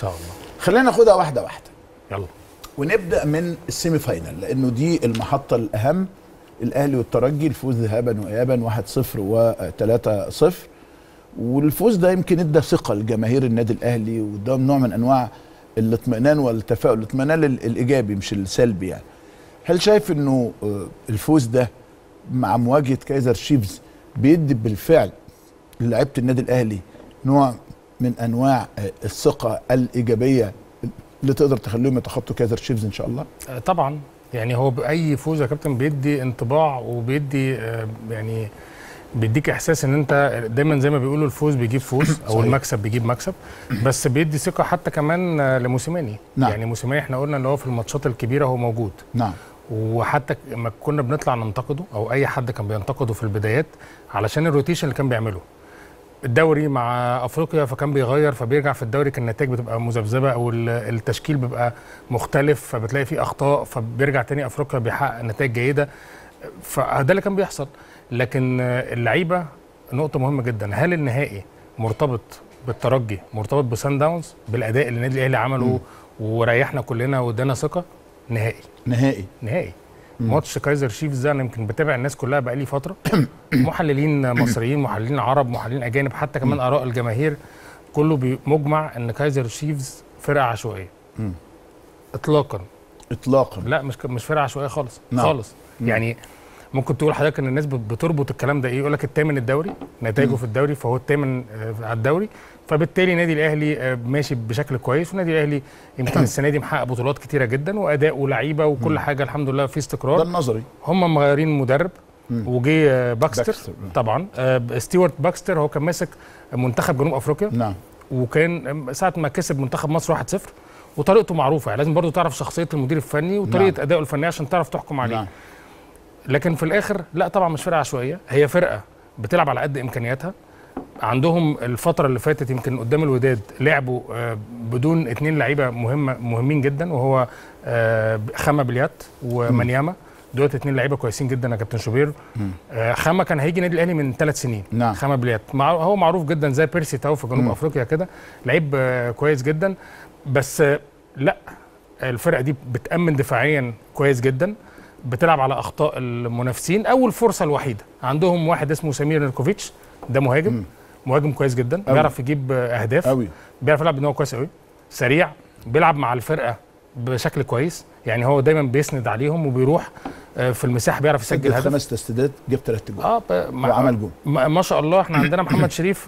شاء الله خلينا ناخدها واحده واحده يلا ونبدا من السيمي فاينل لانه دي المحطه الاهم الاهلي والترجي الفوز ذهابا وايابا 1-0 و3-0 والفوز ده يمكن ادى ثقه لجماهير النادي الاهلي وده نوع من انواع الاطمئنان والتفاؤل الاطمئنان ال- الايجابي مش السلبي يعني هل شايف انه آه، الفوز ده مع مواجهه كايزر شيفز بيدي بالفعل للاعيبه النادي الاهلي نوع من انواع آه، الثقه الايجابيه اللي تقدر تخليهم يتخطوا كايزر شيفز ان شاء الله آه، طبعا يعني هو باي فوز يا كابتن بيدي انطباع وبيدي آه، يعني بيديك احساس ان انت دايما زي ما بيقولوا الفوز بيجيب فوز او صحيح. المكسب بيجيب مكسب بس بيدي ثقه حتى كمان آه، لموسيماني نعم. يعني موسيماني احنا قلنا ان هو في الماتشات الكبيره هو موجود نعم وحتى لما كنا بنطلع ننتقده او اي حد كان بينتقده في البدايات علشان الروتيشن اللي كان بيعمله الدوري مع افريقيا فكان بيغير فبيرجع في الدوري كان النتائج بتبقى مذبذبه او ال- التشكيل بيبقى مختلف فبتلاقي فيه اخطاء فبيرجع تاني افريقيا بيحقق نتائج جيده فده اللي كان بيحصل لكن اللعيبه نقطه مهمه جدا هل النهائي مرتبط بالترجي مرتبط بسان داونز بالاداء اللي النادي الاهلي عمله وريحنا كلنا وادانا ثقه نهائي نهائي نهائي ماتش كايزر شيفز ده انا يمكن بتابع الناس كلها بقالي فتره محللين مصريين محللين عرب محللين اجانب حتى كمان اراء الجماهير كله بي- مجمع ان كايزر شيفز فرقه عشوائيه مم. اطلاقا اطلاقا لا مش ك- مش فرقه عشوائيه خالص نعم. خالص يعني ممكن تقول حضرتك ان الناس بت- بتربط الكلام ده ايه يقول لك الثامن الدوري نتائجه في الدوري فهو الثامن آه، على الدوري فبالتالي النادي الاهلي آه، ماشي بشكل كويس والنادي الاهلي يمكن السنه دي محقق بطولات كتيره جدا واداء ولاعيبه وكل حاجه الحمد لله في استقرار ده النظري هم مغيرين مدرب وجي آه، باكستر, باكستر، نعم. طبعا آه، ستيوارت باكستر هو كان ماسك منتخب جنوب افريقيا نعم وكان آم، ساعه ما كسب منتخب مصر 1-0 وطريقته معروفه يعني لازم برضو تعرف شخصيه المدير الفني وطريقه نعم. ادائه الفنيه عشان تعرف تحكم عليه نعم لكن في الاخر لا طبعا مش فرقه عشوائيه هي فرقه بتلعب على قد امكانياتها عندهم الفتره اللي فاتت يمكن قدام الوداد لعبوا آه، بدون اتنين لعيبه مهمه مهمين جدا وهو آه، خامة بليات ومنياما دولت اتنين لعيبه كويسين جدا يا كابتن شوبير آه، خامة كان هيجي النادي الاهلي من ثلاث سنين نعم. خامة بليات مع هو معروف جدا زي بيرسي تاو في جنوب افريقيا كده لعيب آه، كويس جدا بس آه، لا الفرقه دي بتامن دفاعيا كويس جدا بتلعب على اخطاء المنافسين او الفرصه الوحيده عندهم واحد اسمه سمير نيركوفيتش ده مهاجم مهاجم كويس جدا أوي. بيعرف يجيب آه، اهداف قوي بيعرف يلعب ان هو كويس قوي سريع بيلعب مع الفرقه بشكل كويس يعني هو دايما بيسند عليهم وبيروح آه، في المساحه بيعرف يسجل سجل هدف خمس تسديدات جاب ثلاث جول اه ب- ما- وعمل جول ما ما شاء الله احنا عندنا محمد شريف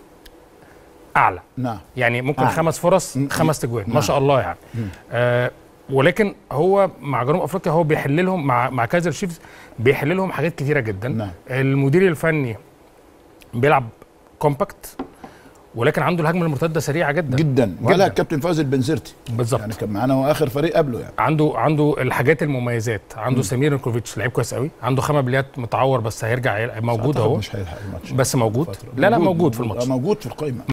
اعلى نعم يعني ممكن آه. خمس فرص م- خمس تجوان ما نعم. شاء الله يعني آه ولكن هو مع جنوب افريقيا هو بيحل لهم مع مع كايزر شيفز بيحل لهم حاجات كتيره جدا نعم. المدير الفني بيلعب كومباكت ولكن عنده الهجمه المرتده سريعه جدا جدا ولا الكابتن فوزي البنزرتي بالظبط يعني كان معانا هو اخر فريق قبله يعني عنده عنده الحاجات المميزات عنده سمير نيكوفيتش لعيب كويس قوي عنده خامة بليات متعور بس هيرجع يلعب- موجود أعتقد اهو مش هيلحق الماتش بس موجود فترة. لا لا موجود في الماتش آه، موجود في القائمه